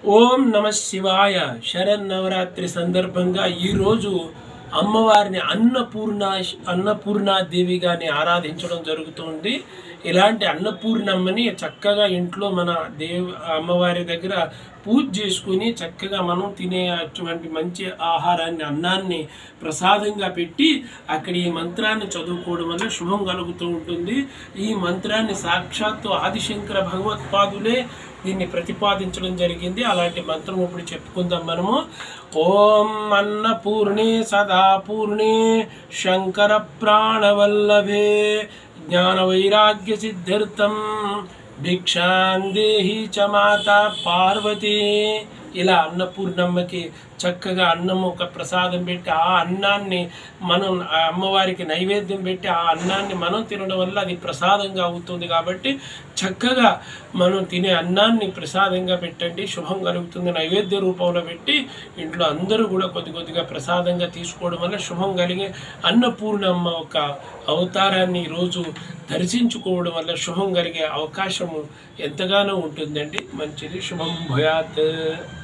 ఓం నమ శివాయ శరన్నవరాత్రి సందర్భంగా ఈరోజు అమ్మవారిని అన్నపూర్ణ అన్నపూర్ణాదేవిగాని ఆరాధించడం జరుగుతుంది ఇలాంటి అన్నపూర్ణమ్మని చక్కగా ఇంట్లో మన దేవ అమ్మవారి దగ్గర పూజ చేసుకుని చక్కగా మనం తినే అటువంటి మంచి ఆహారాన్ని అన్నాన్ని ప్రసాదంగా పెట్టి అక్కడ ఈ మంత్రాన్ని చదువుకోవడం వల్ల శుభం కలుగుతూ ఉంటుంది ఈ మంత్రాన్ని సాక్షాత్తు ఆదిశంకర భగవత్పాదులే దీన్ని ప్రతిపాదించడం జరిగింది అలాంటి మంత్రం ఇప్పుడు చెప్పుకుందాం మనము ఓం అన్నపూర్ణే సదాపూర్ణే శంకర ప్రాణవల్లభే జ్ఞాన వైరాగ్య సిద్ధార్థం భిక్షాందేహి చ మాత పార్వతి ఇలా అన్నపూర్ణమ్మకి చక్కగా అన్నం ఒక ప్రసాదం పెట్టి ఆ అన్నాన్ని మనం ఆ అమ్మవారికి నైవేద్యం పెట్టి ఆ అన్నాన్ని మనం తినడం వల్ల అది ప్రసాదంగా అవుతుంది కాబట్టి చక్కగా మనం తినే అన్నాన్ని ప్రసాదంగా పెట్టండి శుభం కలుగుతుంది నైవేద్య రూపంలో పెట్టి ఇంట్లో అందరూ కూడా కొద్ది కొద్దిగా ప్రసాదంగా తీసుకోవడం వల్ల శుభం కలిగే అన్నపూర్ణమ్మ ఒక అవతారాన్ని ఈరోజు దర్శించుకోవడం వల్ల శుభం కలిగే అవకాశము ఎంతగానో ఉంటుందండి మంచిది శుభం భయాత్